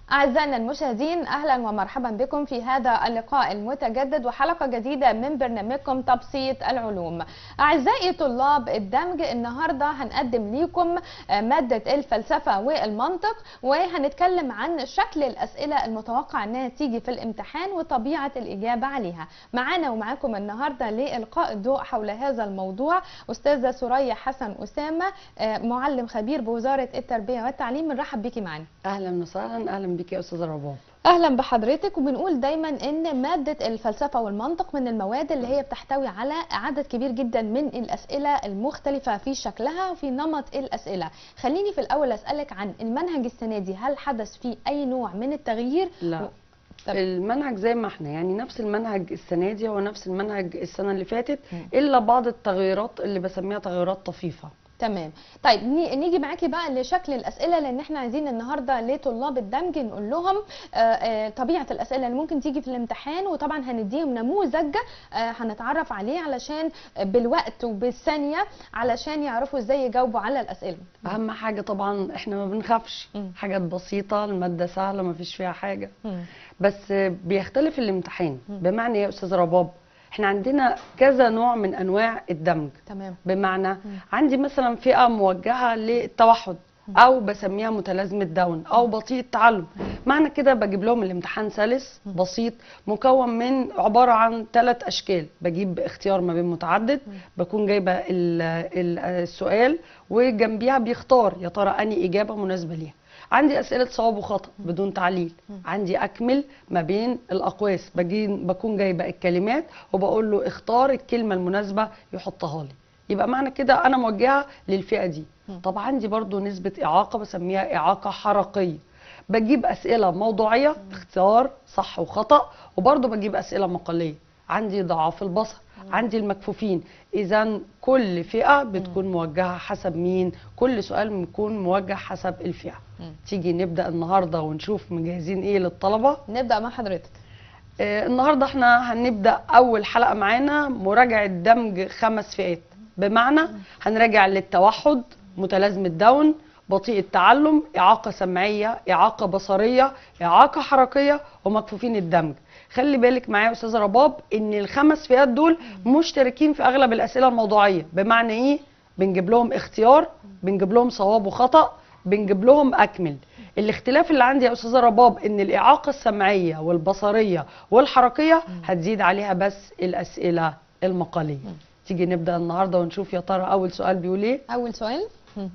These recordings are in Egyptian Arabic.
أعزائنا المشاهدين أهلا ومرحبا بكم في هذا اللقاء المتجدد وحلقة جديدة من برنامجكم تبسيط العلوم أعزائي طلاب الدمج النهاردة هنقدم لكم مادة الفلسفة والمنطق وهنتكلم عن شكل الأسئلة المتوقع أنها تيجي في الامتحان وطبيعة الإجابة عليها معانا ومعاكم النهاردة لإلقاء الضوء حول هذا الموضوع أستاذة سوريا حسن أسامة معلم خبير بوزارة التربية والتعليم بنرحب بيكي معانا اهلا وسهلا اهلا بك يا استاذه رباب اهلا بحضرتك وبنقول دايما ان ماده الفلسفه والمنطق من المواد اللي هي بتحتوي على عدد كبير جدا من الاسئله المختلفه في شكلها وفي نمط الاسئله خليني في الاول اسالك عن المنهج السنه دي هل حدث فيه اي نوع من التغيير لا طب. المنهج زي ما احنا يعني نفس المنهج السنه دي هو نفس المنهج السنه اللي فاتت مم. الا بعض التغييرات اللي بسميها تغيرات طفيفه تمام طيب ني- نيجي معاكي بقى لشكل الاسئله لان احنا عايزين النهارده لطلاب الدمج نقول لهم آه، آه، طبيعه الاسئله اللي ممكن تيجي في الامتحان وطبعا هنديهم نموذج آه، هنتعرف عليه علشان بالوقت وبالثانيه علشان يعرفوا ازاي يجاوبوا على الاسئله اهم حاجه طبعا احنا ما بنخافش مم. حاجات بسيطه الماده سهله ما فيش فيها حاجه مم. بس بيختلف الامتحان مم. بمعنى إيه يا استاذه رباب احنا عندنا كذا نوع من انواع الدمج تمام بمعنى عندي مثلا فئه موجهه للتوحد او بسميها متلازمه داون او بطيء التعلم معنى كده بجيب لهم الامتحان سلس بسيط مكون من عباره عن ثلاث اشكال بجيب اختيار ما بين متعدد بكون جايبه ال- ال- السؤال وجنبيها بيختار يا ترى اني اجابه مناسبه ليها عندي اسئله صواب وخطا بدون تعليل عندي اكمل ما بين الاقواس بجي بكون جايبه الكلمات وبقول له اختار الكلمه المناسبه يحطها لي يبقى معنى كده انا موجهه للفئه دي طب عندي برضو نسبه اعاقه بسميها اعاقه حركيه بجيب اسئله موضوعيه اختيار صح وخطا وبرضو بجيب اسئله مقاليه عندي ضعاف البصر عندي المكفوفين اذا كل فئه بتكون موجهه حسب مين كل سؤال بيكون موجه حسب الفئه مم. تيجي نبدا النهارده ونشوف مجهزين ايه للطلبه نبدا مع حضرتك آه، النهارده احنا هنبدا اول حلقه معانا مراجعه دمج خمس فئات بمعنى هنراجع للتوحد متلازمه داون بطيء التعلم اعاقه سمعيه اعاقه بصريه اعاقه حركيه ومكفوفين الدمج خلي بالك معايا يا استاذه رباب ان الخمس فئات دول مشتركين في اغلب الاسئله الموضوعيه بمعنى ايه بنجيب لهم اختيار بنجيب لهم صواب وخطا بنجيب لهم اكمل الاختلاف اللي عندي يا استاذه رباب ان الاعاقه السمعيه والبصريه والحركيه هتزيد عليها بس الاسئله المقاليه تيجي نبدا النهارده ونشوف يا ترى اول سؤال بيقول ايه اول سؤال مم.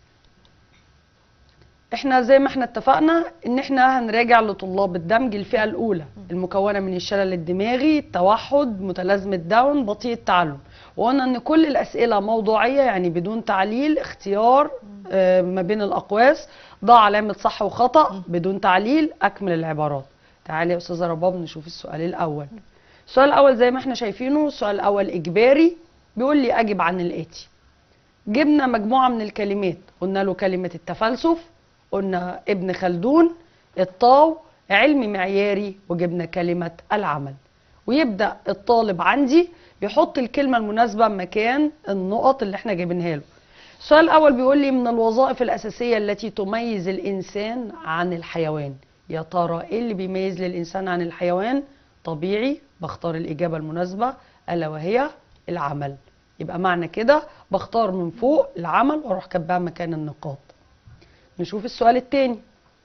احنا زي ما احنا اتفقنا ان احنا هنراجع لطلاب الدمج الفئه الاولى المكونه من الشلل الدماغي التوحد متلازمه داون بطيء التعلم وقلنا ان كل الاسئله موضوعيه يعني بدون تعليل اختيار آه، ما بين الاقواس ضع علامه صح وخطا بدون تعليل اكمل العبارات تعالي يا استاذه رباب نشوف السؤال الاول السؤال الاول زي ما احنا شايفينه السؤال الاول اجباري بيقول لي اجب عن الاتي جبنا مجموعة من الكلمات قلنا له كلمة التفلسف قلنا ابن خلدون الطاو علم معياري وجبنا كلمة العمل ويبدأ الطالب عندي يحط الكلمة المناسبة مكان النقط اللي احنا جايبينها له السؤال الأول بيقول لي من الوظائف الأساسية التي تميز الإنسان عن الحيوان يا ترى ايه اللي بيميز للإنسان عن الحيوان طبيعي بختار الإجابة المناسبة ألا وهي العمل يبقى معنى كده بختار من فوق العمل واروح كاتباها مكان النقاط نشوف السؤال التاني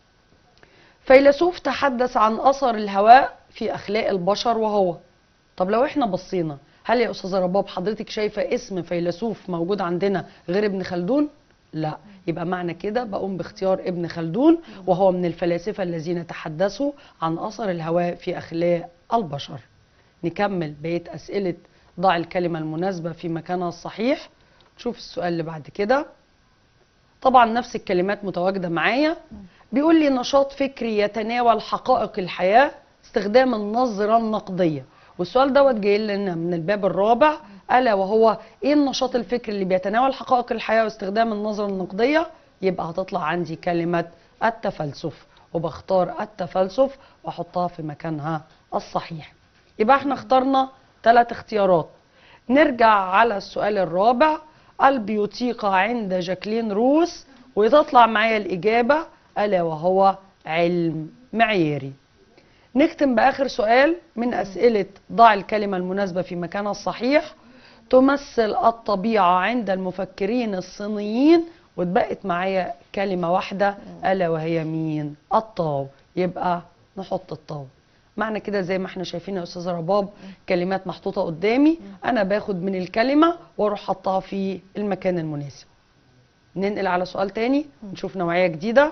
فيلسوف تحدث عن اثر الهواء في اخلاق البشر وهو طب لو احنا بصينا هل يا استاذه رباب حضرتك شايفه اسم فيلسوف موجود عندنا غير ابن خلدون لا يبقى معنى كده بقوم باختيار ابن خلدون وهو من الفلاسفه الذين تحدثوا عن اثر الهواء في اخلاق البشر نكمل بقيه اسئله ضع الكلمه المناسبه في مكانها الصحيح نشوف السؤال اللي بعد كده طبعا نفس الكلمات متواجده معايا بيقول لي نشاط فكري يتناول حقائق الحياه استخدام النظره النقديه والسؤال دوت جاي لنا من الباب الرابع الا وهو ايه النشاط الفكري اللي بيتناول حقائق الحياه واستخدام النظره النقديه يبقى هتطلع عندي كلمه التفلسف وبختار التفلسف واحطها في مكانها الصحيح يبقى احنا اخترنا ثلاث اختيارات نرجع على السؤال الرابع البيوتيقا عند جاكلين روس وتطلع معايا الإجابة ألا وهو علم معياري نختم بآخر سؤال من أسئلة ضع الكلمة المناسبة في مكانها الصحيح تمثل الطبيعة عند المفكرين الصينيين واتبقت معايا كلمة واحدة ألا وهي مين؟ الطاو يبقى نحط الطاو معنى كده زي ما احنا شايفين يا أستاذة رباب كلمات محطوطة قدامي أنا باخد من الكلمة وأروح حطها في المكان المناسب ننقل على سؤال تاني نشوف نوعية جديدة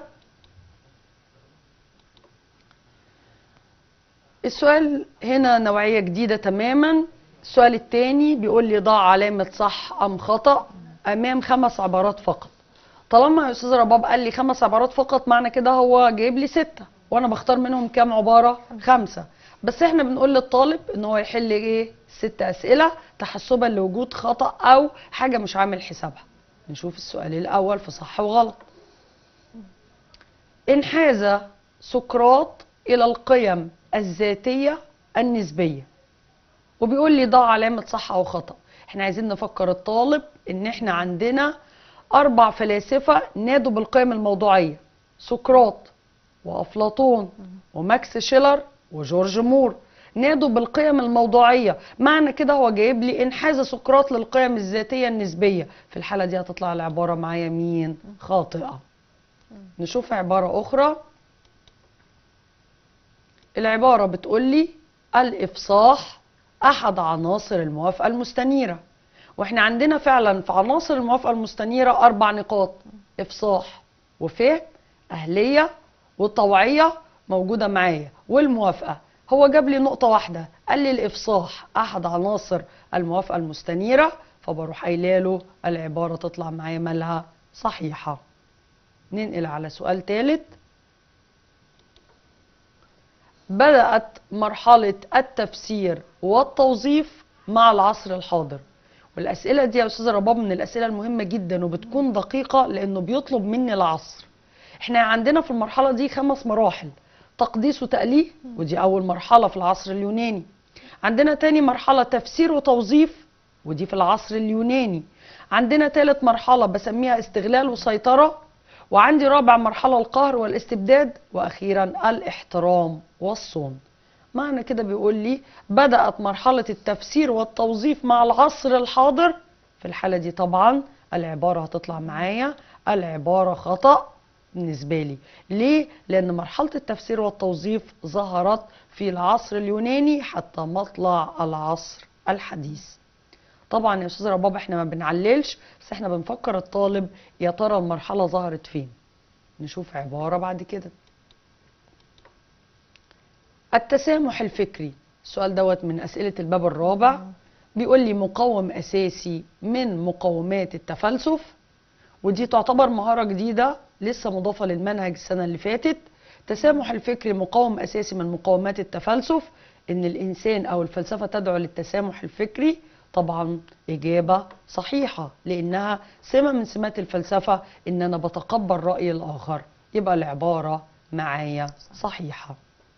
السؤال هنا نوعية جديدة تماما السؤال التاني بيقول لي ضع علامة صح أم خطأ أمام خمس عبارات فقط طالما يا أستاذ رباب قال لي خمس عبارات فقط معنى كده هو جايب لي ستة وأنا بختار منهم كام عبارة خمسة بس احنا بنقول للطالب ان هو يحل ايه ست أسئلة تحسبا لوجود خطأ أو حاجة مش عامل حسابها نشوف السؤال الأول في صح وغلط انحاز سقراط إلى القيم الذاتية النسبية وبيقول لي ضع علامة صح أو خطأ احنا عايزين نفكر الطالب ان احنا عندنا أربع فلاسفة نادوا بالقيم الموضوعية سقراط وأفلاطون وماكس شيلر وجورج مور نادوا بالقيم الموضوعية معنى كده هو جايب لي انحاز سقراط للقيم الذاتية النسبية في الحالة دي هتطلع العبارة معايا مين خاطئة نشوف عبارة أخرى العبارة بتقول لي الإفصاح أحد عناصر الموافقة المستنيرة واحنا عندنا فعلا في عناصر الموافقة المستنيرة أربع نقاط إفصاح وفهم أهلية وطوعية موجودة معايا والموافقة هو جاب لي نقطة واحدة قال لي الإفصاح أحد عناصر الموافقة المستنيرة فبروح قايله له العبارة تطلع معايا مالها صحيحة ننقل على سؤال ثالث بدأت مرحلة التفسير والتوظيف مع العصر الحاضر والأسئلة دي يا أستاذة رباب من الأسئلة المهمة جدا وبتكون دقيقة لأنه بيطلب مني العصر احنا عندنا في المرحلة دي خمس مراحل تقديس وتأليه ودي أول مرحلة في العصر اليوناني عندنا تاني مرحلة تفسير وتوظيف ودي في العصر اليوناني عندنا تالت مرحلة بسميها استغلال وسيطرة وعندي رابع مرحلة القهر والاستبداد وأخيرا الاحترام والصون معنى كده بيقول لي بدأت مرحلة التفسير والتوظيف مع العصر الحاضر في الحالة دي طبعا العبارة هتطلع معايا العبارة خطأ بالنسبة لي ليه؟ لأن مرحلة التفسير والتوظيف ظهرت في العصر اليوناني حتى مطلع العصر الحديث طبعا يا استاذ رباب احنا ما بنعللش بس احنا بنفكر الطالب يا ترى المرحله ظهرت فين نشوف عباره بعد كده التسامح الفكري السؤال دوت من اسئله الباب الرابع بيقول لي مقوم اساسي من مقومات التفلسف ودي تعتبر مهاره جديده لسه مضافه للمنهج السنه اللي فاتت التسامح الفكري مقوم اساسي من مقومات التفلسف ان الانسان او الفلسفه تدعو للتسامح الفكري طبعا إجابة صحيحة لأنها سمة من سمات الفلسفة إن أنا بتقبل رأي الآخر يبقى العبارة معايا صحيحة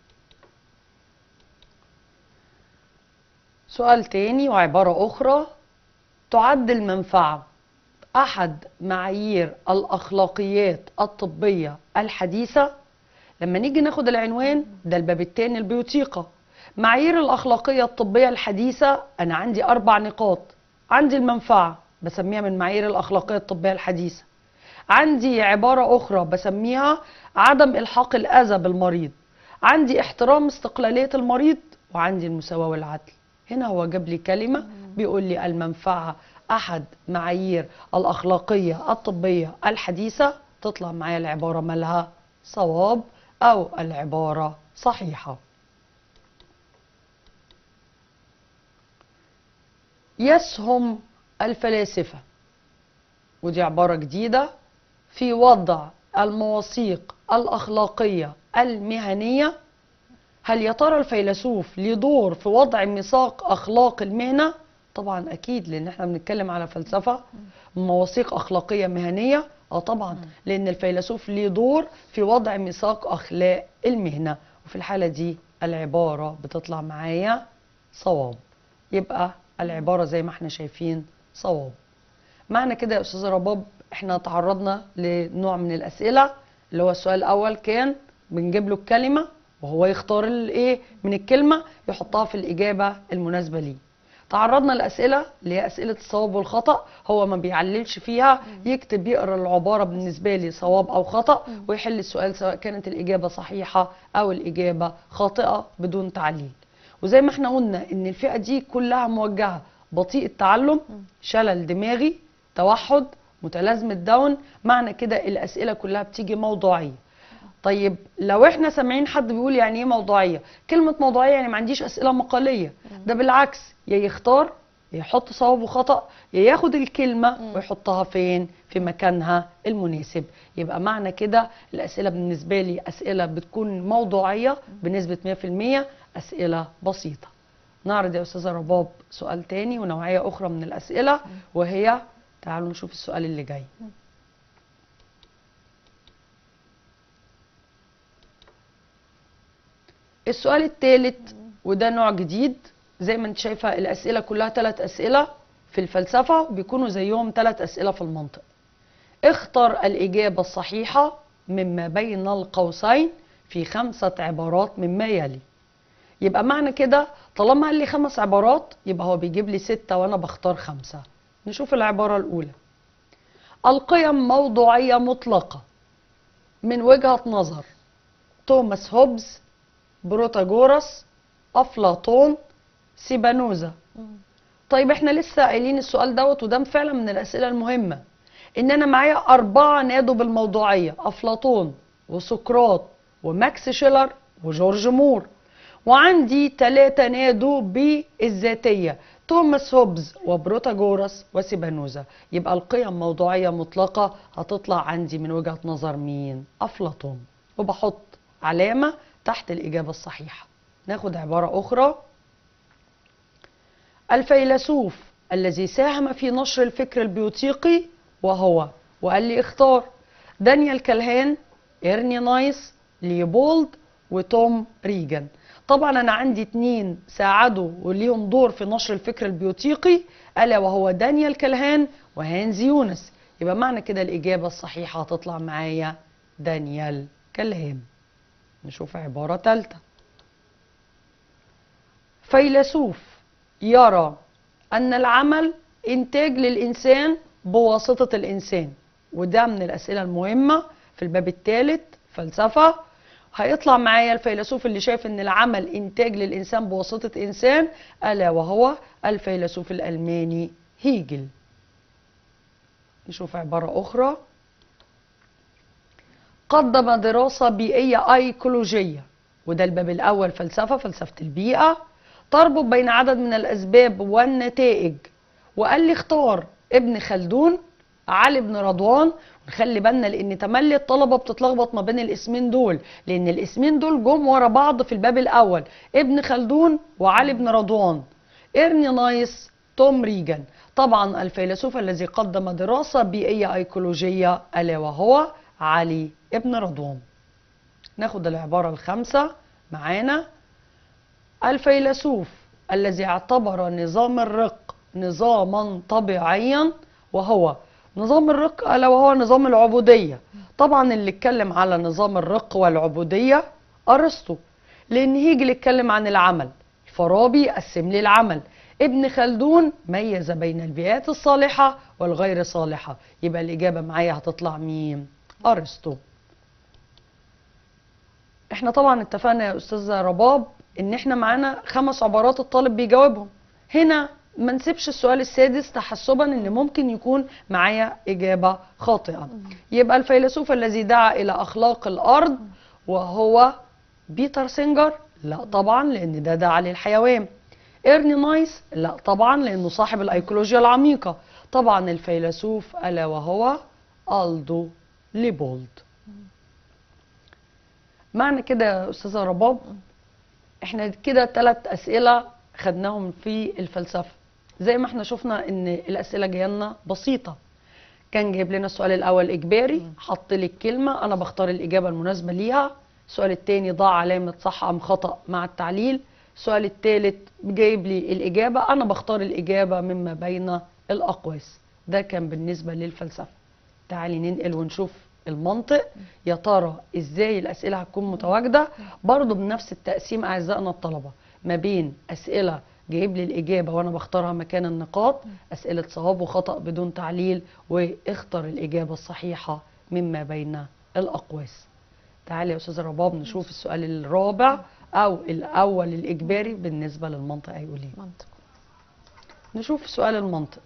سؤال تاني وعبارة أخرى تعد المنفعة أحد معايير الأخلاقيات الطبية الحديثة لما نيجي ناخد العنوان ده الباب التاني البيوتيقة معايير الأخلاقية الطبية الحديثة أنا عندي أربع نقاط عندي المنفعة بسميها من معايير الأخلاقية الطبية الحديثة عندي عبارة أخرى بسميها عدم إلحاق الأذى بالمريض عندي احترام استقلالية المريض وعندي المساواة والعدل هنا هو جاب لي كلمة بيقول لي المنفعة أحد معايير الأخلاقية الطبية الحديثة تطلع معايا العبارة مالها صواب أو العبارة صحيحة يسهم الفلاسفة ودي عبارة جديدة في وضع المواثيق الأخلاقية المهنية هل يا ترى الفيلسوف ليه دور في وضع ميثاق أخلاق المهنة؟ طبعا أكيد لأن احنا بنتكلم على فلسفة مواثيق أخلاقية مهنية اه طبعا لأن الفيلسوف ليه دور في وضع ميثاق أخلاق المهنة وفي الحالة دي العبارة بتطلع معايا صواب يبقى العبارة زي ما احنا شايفين صواب معنى كده يا أستاذ رباب احنا تعرضنا لنوع من الأسئلة اللي هو السؤال الأول كان بنجيب له الكلمه وهو يختار الايه من الكلمه يحطها في الاجابه المناسبه ليه تعرضنا لاسئله اللي هي اسئله الصواب والخطا هو ما بيعللش فيها يكتب يقرا العباره بالنسبه لي صواب او خطا ويحل السؤال سواء كانت الاجابه صحيحه او الاجابه خاطئه بدون تعليل وزي ما احنا قلنا ان الفئه دي كلها موجهه بطيء التعلم شلل دماغي توحد متلازمه داون معنى كده الاسئله كلها بتيجي موضوعيه طيب لو احنا سامعين حد بيقول يعني ايه موضوعيه كلمه موضوعيه يعني ما عنديش اسئله مقاليه ده بالعكس يا يختار يا يحط صواب وخطا يا ياخد الكلمه ويحطها فين في مكانها المناسب يبقى معنى كده الاسئله بالنسبه لي اسئله بتكون موضوعيه بنسبه 100% اسئله بسيطه نعرض يا استاذه رباب سؤال تاني ونوعيه اخرى من الاسئله وهي تعالوا نشوف السؤال اللي جاي السؤال الثالث وده نوع جديد زي ما انت شايفه الاسئله كلها ثلاث اسئله في الفلسفه بيكونوا زيهم ثلاث اسئله في المنطق اختر الاجابه الصحيحه مما بين القوسين في خمسه عبارات مما يلي يبقى معنى كده طالما قال لي خمس عبارات يبقى هو بيجيب لي ستة وانا بختار خمسة نشوف العبارة الاولى القيم موضوعية مطلقة من وجهة نظر توماس هوبز بروتاجورس افلاطون سيبانوزا طيب احنا لسه قايلين السؤال دوت وده فعلا من الاسئله المهمه ان انا معايا اربعه نادوا بالموضوعيه افلاطون وسقراط وماكس شيلر وجورج مور وعندي ثلاثه نادوا بالذاتيه توماس هوبز وبروتاجورس وسيبانوزا يبقى القيم موضوعيه مطلقه هتطلع عندي من وجهه نظر مين افلاطون وبحط علامه تحت الاجابه الصحيحه ناخد عباره اخرى الفيلسوف الذي ساهم في نشر الفكر البيوتيقي وهو وقال لي اختار دانيال كالهان إيرني نايس ليبولد وتوم ريجان طبعا انا عندي اتنين ساعدوا وليهم دور في نشر الفكر البيوتيقي الا وهو دانيال كالهان وهانز يونس يبقى معنى كده الاجابه الصحيحه هتطلع معايا دانيال كالهان نشوف عباره ثالثه فيلسوف يرى أن العمل إنتاج للإنسان بواسطة الإنسان وده من الأسئلة المهمة في الباب الثالث فلسفة هيطلع معايا الفيلسوف اللي شايف ان العمل انتاج للانسان بواسطه انسان الا وهو الفيلسوف الالماني هيجل نشوف عباره اخرى قدم دراسه بيئيه ايكولوجيه وده الباب الاول فلسفه فلسفه البيئه تربط بين عدد من الاسباب والنتائج وقال لي اختار ابن خلدون علي بن رضوان ونخلي بالنا لان تملي الطلبه بتتلخبط ما بين الاسمين دول لان الاسمين دول جم ورا بعض في الباب الاول ابن خلدون وعلي بن رضوان ايرني نايس توم ريجان طبعا الفيلسوف الذي قدم دراسه بيئيه ايكولوجيه الا وهو علي ابن رضوان ناخد العباره الخامسه معانا الفيلسوف الذي اعتبر نظام الرق نظاما طبيعيا وهو نظام الرق الا وهو نظام العبوديه طبعا اللي اتكلم على نظام الرق والعبوديه ارسطو لان هيجل اتكلم عن العمل الفارابي قسم لي العمل ابن خلدون ميز بين البيئات الصالحه والغير صالحه يبقى الاجابه معايا هتطلع مين ارسطو احنا طبعا اتفقنا يا استاذه رباب ان احنا معانا خمس عبارات الطالب بيجاوبهم هنا ما نسيبش السؤال السادس تحسبا ان ممكن يكون معايا اجابه خاطئه يبقى الفيلسوف الذي دعا الى اخلاق الارض وهو بيتر سينجر لا طبعا لان ده دعا للحيوان ايرني نايس لا طبعا لانه صاحب الايكولوجيا العميقه طبعا الفيلسوف الا وهو الدو ليبولد معنى كده يا استاذه رباب احنا كده ثلاث اسئله خدناهم في الفلسفه زي ما احنا شفنا ان الاسئله جايه لنا بسيطه كان جايب لنا السؤال الاول اجباري حط لي الكلمه انا بختار الاجابه المناسبه ليها السؤال الثاني ضع علامه صح ام خطا مع التعليل السؤال الثالث جايب لي الاجابه انا بختار الاجابه مما بين الاقواس ده كان بالنسبه للفلسفه تعالي ننقل ونشوف المنطق يا ترى ازاي الاسئله هتكون متواجده برضه بنفس التقسيم اعزائنا الطلبه ما بين اسئله جايب لي الاجابه وانا بختارها مكان النقاط اسئله صواب وخطا بدون تعليل واختر الاجابه الصحيحه مما بين الاقواس تعالي يا استاذه رباب نشوف السؤال الرابع او الاول الاجباري بالنسبه للمنطق هيقول ايه منطق نشوف سؤال المنطق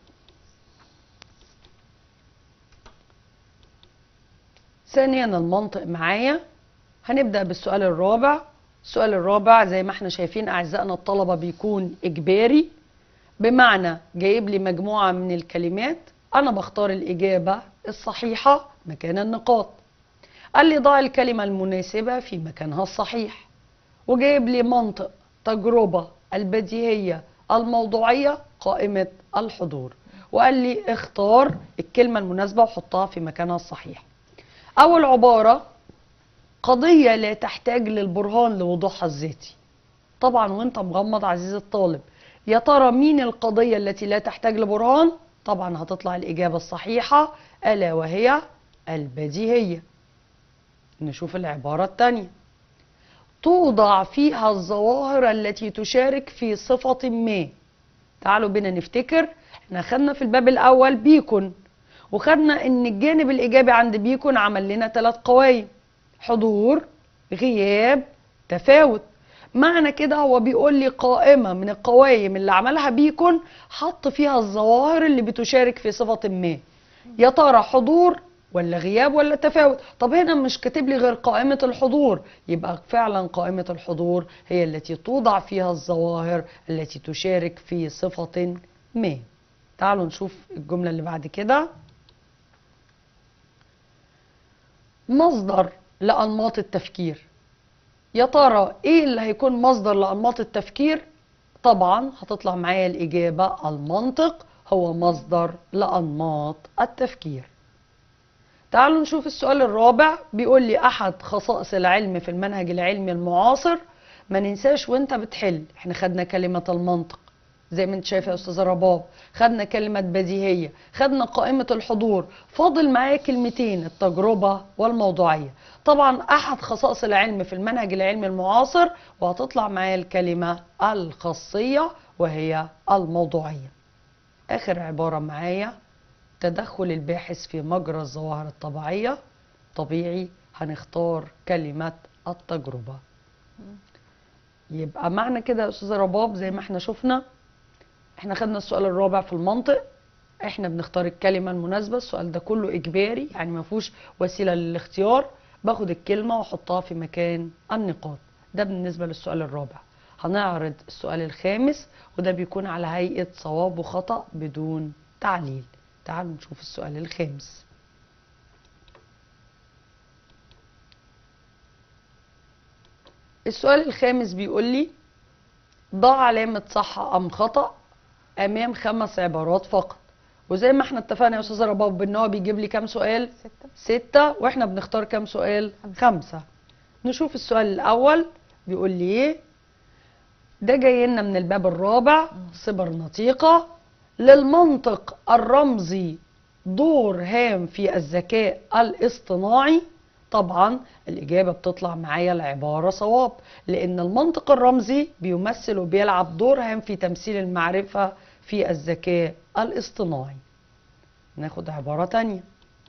ثانيا المنطق معايا هنبدأ بالسؤال الرابع السؤال الرابع زي ما احنا شايفين أعزائنا الطلبة بيكون إجباري بمعنى جايب لي مجموعة من الكلمات أنا بختار الإجابة الصحيحة مكان النقاط قال لي ضع الكلمة المناسبة في مكانها الصحيح وجايب لي منطق تجربة البديهية الموضوعية قائمة الحضور وقال لي اختار الكلمة المناسبة وحطها في مكانها الصحيح أول عبارة قضية لا تحتاج للبرهان لوضوحها الذاتي طبعا وانت مغمض عزيزي الطالب يا ترى مين القضية التي لا تحتاج لبرهان طبعا هتطلع الإجابة الصحيحة ألا وهي البديهية نشوف العبارة الثانية توضع فيها الظواهر التي تشارك في صفة ما تعالوا بينا نفتكر احنا خدنا في الباب الأول بيكون وخدنا ان الجانب الإيجابي عند بيكون عمل لنا ثلاث قوائم حضور غياب تفاوت معنى كده هو بيقول لي قائمة من القوائم اللي عملها بيكون حط فيها الظواهر اللي بتشارك في صفة ما يا ترى حضور ولا غياب ولا تفاوت طب هنا مش كاتب لي غير قائمة الحضور يبقى فعلا قائمة الحضور هي التي توضع فيها الظواهر التي تشارك في صفة ما تعالوا نشوف الجملة اللي بعد كده مصدر لأنماط التفكير يا ترى ايه اللي هيكون مصدر لأنماط التفكير طبعا هتطلع معايا الإجابة المنطق هو مصدر لأنماط التفكير تعالوا نشوف السؤال الرابع بيقول لي أحد خصائص العلم في المنهج العلمي المعاصر ما ننساش وانت بتحل احنا خدنا كلمة المنطق زي ما انت شايفه يا استاذه رباب خدنا كلمه بديهيه خدنا قائمه الحضور فاضل معايا كلمتين التجربه والموضوعيه طبعا احد خصائص العلم في المنهج العلمي المعاصر وهتطلع معايا الكلمه الخاصيه وهي الموضوعيه اخر عباره معايا تدخل الباحث في مجرى الظواهر الطبيعيه طبيعي هنختار كلمه التجربه يبقى معنى كده يا استاذه رباب زي ما احنا شفنا احنا خدنا السؤال الرابع في المنطق احنا بنختار الكلمة المناسبة السؤال ده كله اجباري يعني ما فيهوش وسيلة للاختيار باخد الكلمة واحطها في مكان النقاط ده بالنسبة للسؤال الرابع هنعرض السؤال الخامس وده بيكون على هيئة صواب وخطأ بدون تعليل تعالوا نشوف السؤال الخامس السؤال الخامس بيقول لي ضع علامة صح أم خطأ امام خمس عبارات فقط وزي ما احنا اتفقنا يا استاذه رباب ان هو بيجيب لي كام سؤال ستة ستة واحنا بنختار كام سؤال خمسة. خمسة نشوف السؤال الاول بيقول لي ايه ده جاي لنا من الباب الرابع صبر نطيقة للمنطق الرمزي دور هام في الذكاء الاصطناعي طبعا الإجابة بتطلع معايا العبارة صواب لأن المنطق الرمزي بيمثل وبيلعب دور هام في تمثيل المعرفة في الذكاء الاصطناعي ناخد عبارة تانية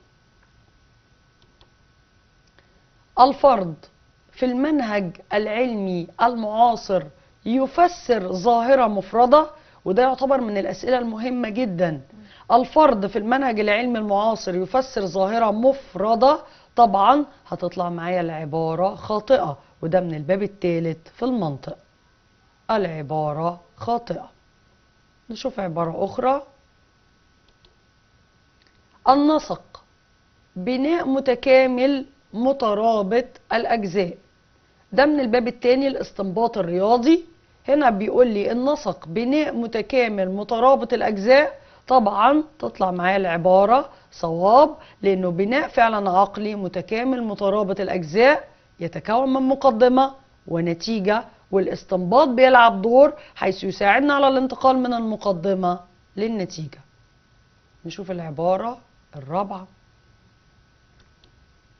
الفرد في المنهج العلمي المعاصر يفسر ظاهرة مفردة وده يعتبر من الأسئلة المهمة جدا الفرد في المنهج العلمي المعاصر يفسر ظاهرة مفردة طبعا هتطلع معايا العبارة خاطئة وده من الباب الثالث في المنطق العبارة خاطئة نشوف عبارة أخرى النسق بناء متكامل مترابط الأجزاء ده من الباب الثاني الاستنباط الرياضي هنا بيقول لي النسق بناء متكامل مترابط الأجزاء طبعا تطلع معايا العبارة صواب لأنه بناء فعلا عقلي متكامل مترابط الأجزاء يتكون من مقدمة ونتيجة والاستنباط بيلعب دور حيث يساعدنا على الانتقال من المقدمة للنتيجة نشوف العبارة الرابعة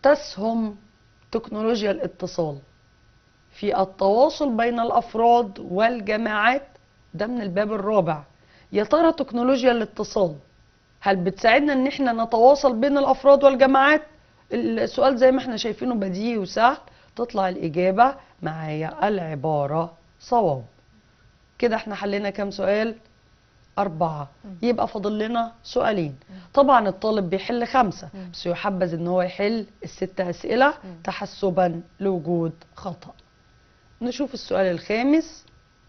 تسهم تكنولوجيا الاتصال في التواصل بين الافراد والجماعات ده من الباب الرابع يا ترى تكنولوجيا الاتصال هل بتساعدنا ان احنا نتواصل بين الافراد والجماعات السؤال زي ما احنا شايفينه بديهي وسهل تطلع الاجابه معايا العباره صواب كده احنا حلينا كام سؤال أربعة يبقى فاضل لنا سؤالين طبعا الطالب بيحل خمسة بس يحبذ ان هو يحل الست أسئلة تحسبا لوجود خطأ نشوف السؤال الخامس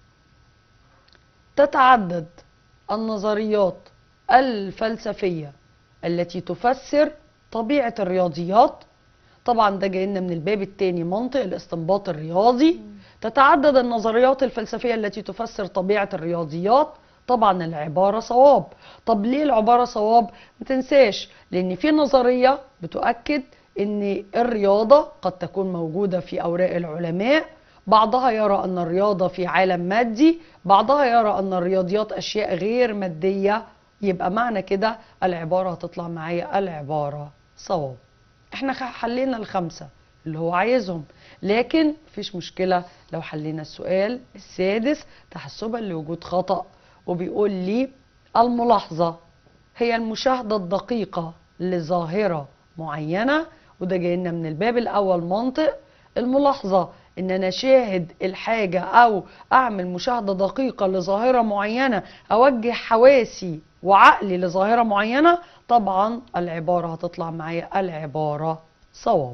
تتعدد النظريات الفلسفية التي تفسر طبيعة الرياضيات طبعا ده جاي لنا من الباب الثاني منطق الاستنباط الرياضي تتعدد النظريات الفلسفية التي تفسر طبيعة الرياضيات طبعا العبارة صواب طب ليه العبارة صواب ما تنساش لان في نظرية بتؤكد ان الرياضة قد تكون موجودة في اوراق العلماء بعضها يرى ان الرياضة في عالم مادي بعضها يرى ان الرياضيات اشياء غير مادية يبقى معنى كده العبارة هتطلع معايا العبارة صواب احنا خ- حلينا الخمسة اللي هو عايزهم لكن مفيش مشكلة لو حلينا السؤال السادس تحسبا لوجود خطأ وبيقول لي الملاحظة هي المشاهدة الدقيقة لظاهرة معينة وده جاي لنا من الباب الأول منطق الملاحظة ان انا اشاهد الحاجة او اعمل مشاهدة دقيقة لظاهرة معينة اوجه حواسي وعقلي لظاهرة معينة طبعا العبارة هتطلع معايا العبارة صواب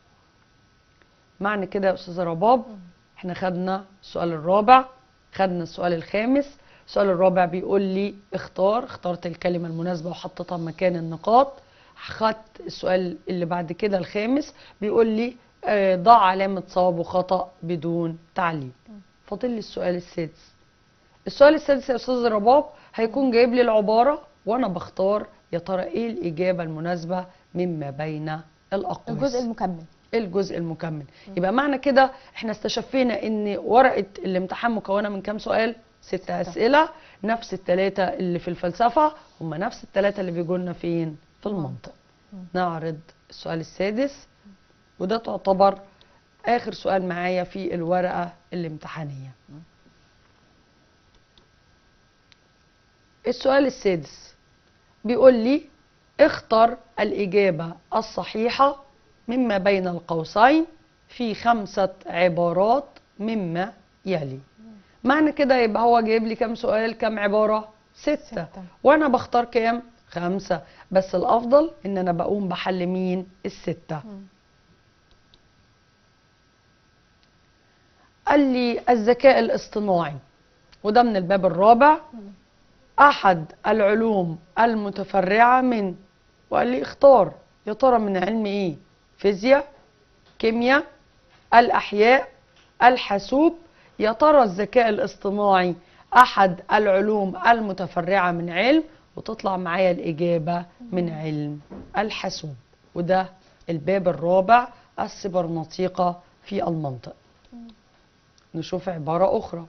معنى كده يا استاذة رباب احنا خدنا السؤال الرابع خدنا السؤال الخامس السؤال الرابع بيقول لي اختار اخترت الكلمة المناسبة وحطيتها مكان النقاط خدت السؤال اللي بعد كده الخامس بيقول لي آه، ضع علامة صواب وخطأ بدون تعليق فاضل لي السؤال السادس السؤال السادس يا استاذ رباب هيكون جايب لي العبارة وانا بختار يا ترى ايه الإجابة المناسبة مما بين الأقواس الجزء المكمل الجزء المكمل يبقى معنى كده احنا استشفينا ان ورقه الامتحان مكونه من كام سؤال ست اسئله نفس الثلاثه اللي في الفلسفه هم نفس الثلاثه اللي بيجوا لنا فين في المنطق نعرض السؤال السادس وده تعتبر اخر سؤال معايا في الورقه الامتحانيه السؤال السادس بيقول لي اختر الإجابة الصحيحة مما بين القوسين في خمسة عبارات مما يلي معنى كده يبقى هو جايب لي كام سؤال كام عبارة ستة, ستة. وانا بختار كام خمسة بس الافضل ان انا بقوم بحل مين الستة قال لي الذكاء الاصطناعي وده من الباب الرابع احد العلوم المتفرعة من وقال لي اختار يا ترى من علم ايه فيزياء كيمياء الاحياء الحاسوب يا ترى الذكاء الاصطناعي احد العلوم المتفرعة من علم وتطلع معايا الاجابة من علم الحاسوب وده الباب الرابع السبرنطيقة في المنطق نشوف عبارة أخرى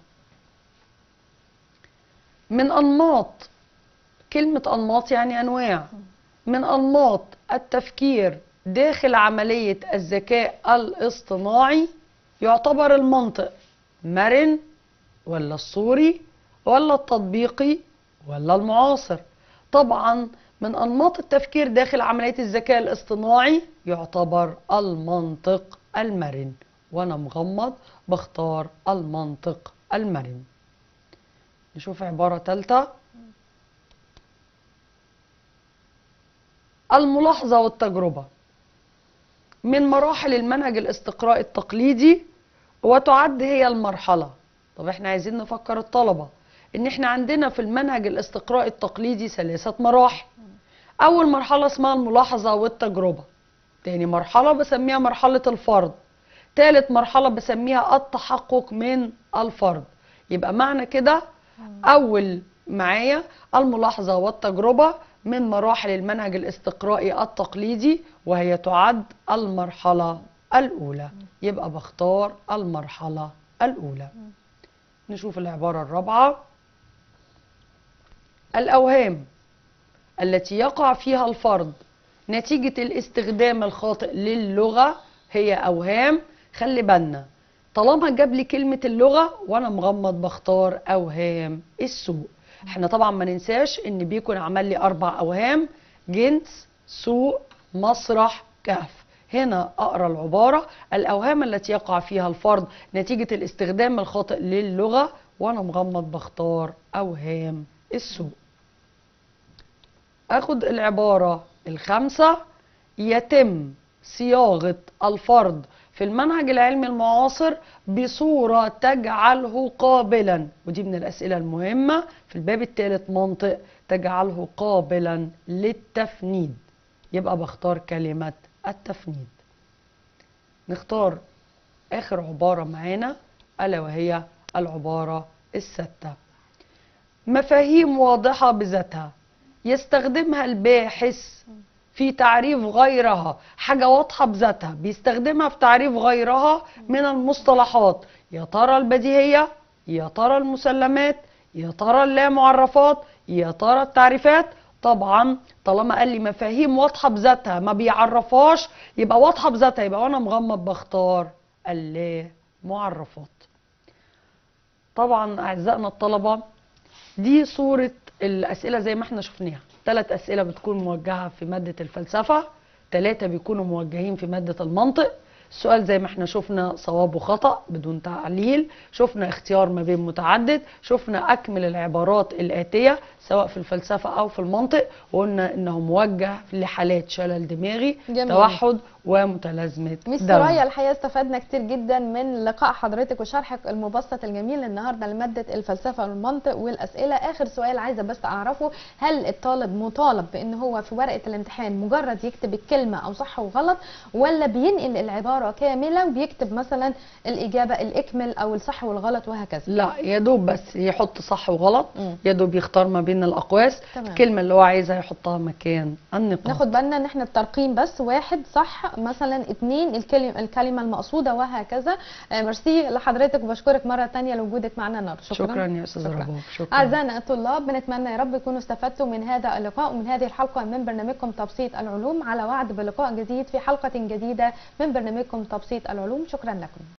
من أنماط كلمة أنماط يعني أنواع من أنماط التفكير داخل عملية الذكاء الاصطناعي يعتبر المنطق مرن ولا الصوري ولا التطبيقي ولا المعاصر طبعا من أنماط التفكير داخل عملية الذكاء الاصطناعي يعتبر المنطق المرن وأنا مغمض بختار المنطق المرن نشوف عبارة ثالثة الملاحظة والتجربة من مراحل المنهج الاستقراء التقليدي وتعد هي المرحلة طب احنا عايزين نفكر الطلبة ان احنا عندنا في المنهج الاستقراء التقليدي ثلاثة مراحل اول مرحلة اسمها الملاحظة والتجربة تاني مرحلة بسميها مرحلة الفرض تالت مرحلة بسميها التحقق من الفرض يبقى معنى كده اول معايا الملاحظة والتجربة من مراحل المنهج الاستقرائي التقليدي وهي تعد المرحلة الأولى يبقى بختار المرحلة الأولى نشوف العبارة الرابعة الأوهام التي يقع فيها الفرد نتيجة الاستخدام الخاطئ للغة هي أوهام خلي بالنا طالما جاب لي كلمة اللغة وأنا مغمض بختار أوهام السوء احنا طبعا ما ننساش ان بيكون عمل لي أربع أوهام جنس سوء مسرح كهف هنا أقرأ العبارة الأوهام التي يقع فيها الفرد نتيجة الاستخدام الخاطئ للغة وأنا مغمض بختار أوهام السوء أخد العبارة الخامسة يتم صياغة الفرد في المنهج العلمي المعاصر بصورة تجعله قابلا ودي من الأسئلة المهمة في الباب الثالث منطق تجعله قابلا للتفنيد يبقى بختار كلمة التفنيد نختار آخر عبارة معانا ألا وهي العبارة الستة مفاهيم واضحة بذاتها يستخدمها الباحث في تعريف غيرها حاجة واضحة بذاتها بيستخدمها في تعريف غيرها من المصطلحات يا ترى البديهية يا ترى المسلمات يا ترى اللامعرفات يا ترى التعريفات طبعا طالما قال لي مفاهيم واضحة بذاتها ما بيعرفهاش يبقى واضحة بذاتها يبقى وانا مغمض بختار اللا معرفات طبعا اعزائنا الطلبة دي صورة الأسئلة زي ما احنا شفناها ثلاث أسئلة بتكون موجهة في مادة الفلسفة ثلاثة بيكونوا موجهين في مادة المنطق السؤال زي ما احنا شفنا صواب وخطأ بدون تعليل شفنا اختيار ما بين متعدد شفنا أكمل العبارات الآتية سواء في الفلسفة أو في المنطق وقلنا إنه موجه لحالات شلل دماغي جميل. توحد ومتلازمة ميس داون. سرايا الحقيقه استفدنا كتير جدا من لقاء حضرتك وشرحك المبسط الجميل النهارده لماده الفلسفه والمنطق والاسئله اخر سؤال عايزه بس اعرفه هل الطالب مطالب بان هو في ورقه الامتحان مجرد يكتب الكلمه او صح وغلط ولا بينقل العباره كامله وبيكتب مثلا الاجابه الاكمل او الصح والغلط وهكذا لا يا دوب بس يحط صح وغلط مم. يا دوب يختار ما بين الاقواس تمام. الكلمه اللي هو عايزها يحطها مكان النقاط ناخد بالنا ان احنا الترقيم بس واحد صح مثلا اتنين الكلمه الكلمه المقصوده وهكذا آه، ميرسي لحضرتك وبشكرك مره تانية لوجودك معنا النهارده شكرا يا استاذ شكراً. رباب شكرا أعزائنا الطلاب بنتمنى يا رب يكونوا استفدتوا من هذا اللقاء ومن هذه الحلقة من برنامجكم تبسيط العلوم على وعد بلقاء جديد في حلقة جديدة من برنامجكم تبسيط العلوم شكرا لكم